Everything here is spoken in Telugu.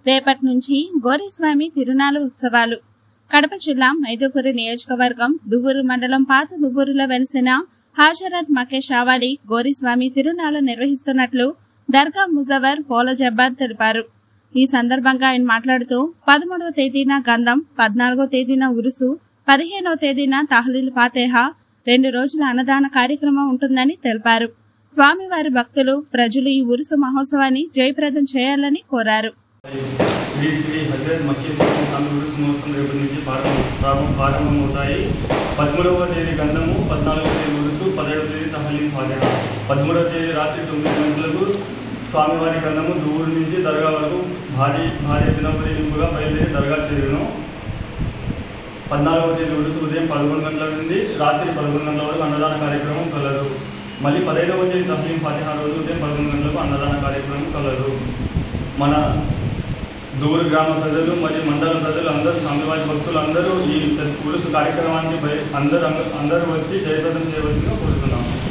రేపటి నుంచి గోరిస్వామి తిరునాళ్ళ ఉత్సవాలు కడప జిల్లా మైదుకూరు నియోజకవర్గం దువ్వూరు మండలం పాత దువ్వూరులో వెలిసిన హాజరత్ మకేష్ ఆవాలి గోరిస్వామి తిరునాళ్ళ నిర్వహిస్తున్నట్లు దర్గా ముజవర్ పోల జబ్బార్ తెలిపారు ఈ సందర్భంగా ఆయన మాట్లాడుతూ పదమూడవ తేదీన గంధం పద్నాలుగో తేదీన ఉరుసు పదిహేనవ తేదీన తహలీల్ ఫాతేహ రెండు రోజుల అన్నదాన కార్యక్రమం ఉంటుందని తెలిపారు స్వామివారి భక్తులు ప్రజలు ఈ ఉరుసు మహోత్సవాన్ని జయప్రదం చేయాలని కోరారు శ్రీ శ్రీ హజరత్ మక్కేశ్వర స్వామి ఉరుసు మహోత్సవం రేపటి నుంచి ప్రారంభం ప్రారంభం ప్రారంభమవుతాయి పదమూడవ తేదీ గంధము పద్నాలుగవ తేదీ ఉరుసు పదహైదవ తేదీ తహలీం ఫాతిహ పదమూడవ తేదీ రాత్రి తొమ్మిది గంటలకు స్వామివారి గంధము దూరు నుంచి దర్గా వరకు భారీ భారీ దినపూరింపుగా బయలుదేరి దర్గా చేరును పద్నాలుగవ తేదీ ఉరుసు ఉదయం పదకొండు గంటల నుండి రాత్రి పదకొండు గంటల వరకు అన్నదాన కార్యక్రమం కలదు మళ్ళీ పదహైదవ తేదీ తహలీం ఫాతిహా రోజు ఉదయం పదకొండు గంటలకు అన్నదాన కార్యక్రమం కలదు మన దూర గ్రామ ప్రజలు మరియు మండల ప్రజలు అందరూ స్వామివారి భక్తులు అందరూ ఈ ఉరుసు కార్యక్రమానికి బయ- అందరూ అందరూ వచ్చి జయప్రదం చేయవలసిందిగా కోరుతున్నాము